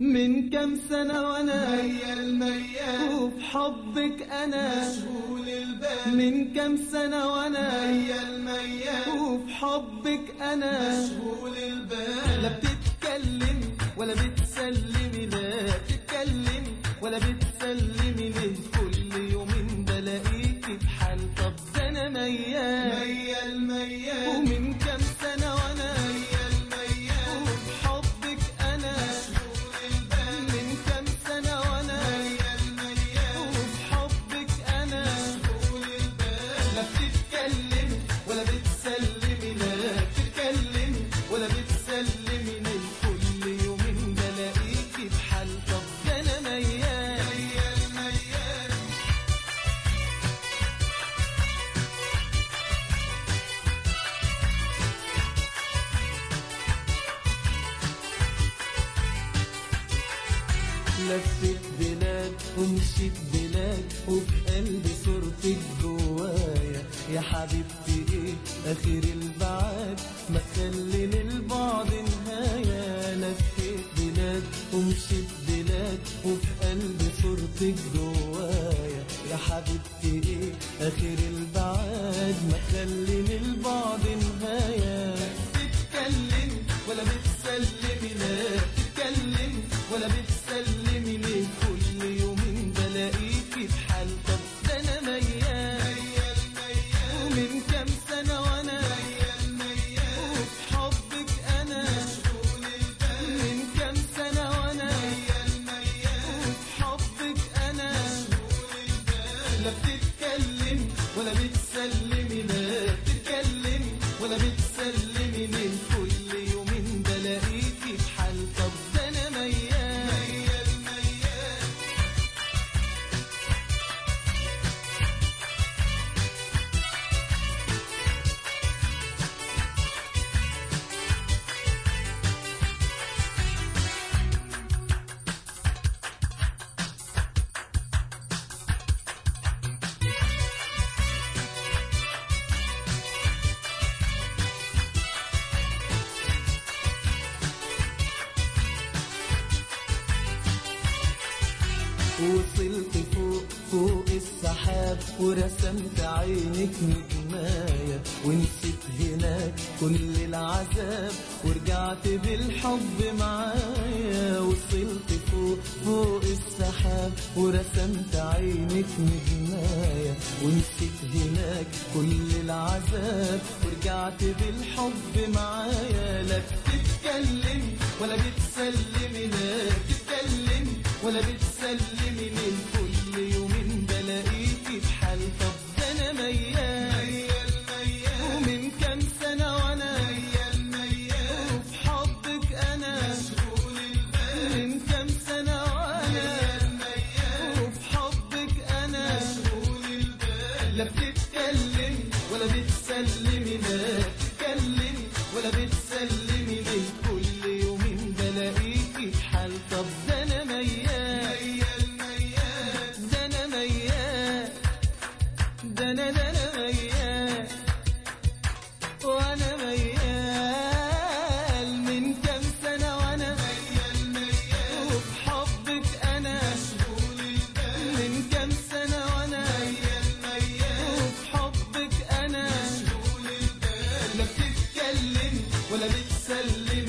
من كم سنة وانا ميال ميال وفي حبك انا مشغول البال من كم سنة وانا ميال ميال وفي حبك انا مشغول لا البال بتتكلم ولا بتسلمي لا بتتكلم ولا بتسلمي ليه كل يومين بلاقيكي بحال طب ده انا ميال ميال ميال ومن كم سنة وانا ميال ميال وفي حبك انا مشغول البال من كم سنة وانا ميال ميال وفي حبك انا مشغول البال لا بتتكلم ولا بتسلمي لا بتتكلم ولا بتسلمي ليه كل يومين بلاقيكي بحال طب ده انا ميال ميال ميال لفت بلاد ومشيت بلاد وفي قلبي صورتك جوايا يا حبيبتي ايه اخر البعاد ما تخلي للبعد نهاية لفت بلاد ومشيت بلاد وفي قلبي صورتك جوايا يا حبيبتي ايه اخر البعاد ما تخلي للبعد نهاية بتتكلم ولا بتسلمي لا بتتكلم ولا بتسلمي ليه كل يومين بلاقيكي بحال طب ده انا ميال ميال ميال ومن كام سنة وانا ميال ميال وفي حبك انا مشغول البال من كام سنة وانا ميال ميال وفي حبك انا مشغول البال لا بتتكلم ولا بتسلمي لا بتتكلم ولا بتسلمي ليه كل يومين بلاقيكي بحال طب ده انا ميال ميال ميال وصلت فوق فوق السحاب ورسمت عينك نجماية ونسيت هناك كل العذاب ورجعت بالحب معايا وصلت فوق فوق السحاب ورسمت عينك نجماية ونسيت هناك كل العذاب ورجعت بالحب معايا لا بتتكلم ولا بتسلمي لا بتتكلم ولا بتسلمي ليه كل يومين بلاقيكي بحال طب ده انا ميال ميال ميال ومن كام سنة وانا ميال ميال وفي حبك انا مشغول البال من كام سنة وانا ميال ميال وفي حبك انا مشغول البال لا بتتكلم ولا بتسلمي لا بتتكلم ولا بتسلمي ليه كل يومين بلاقيكي بحال طب ده انا ميال ميال ميال ده انا ميال ده انا ده انا ميال وانا ميال من كام سنة وانا ميال ميال وفي حبك انا مشغول البال من كام سنة وانا ميال ميال وفي حبك انا مشغول البال لا بتتكلم ولا بتسلم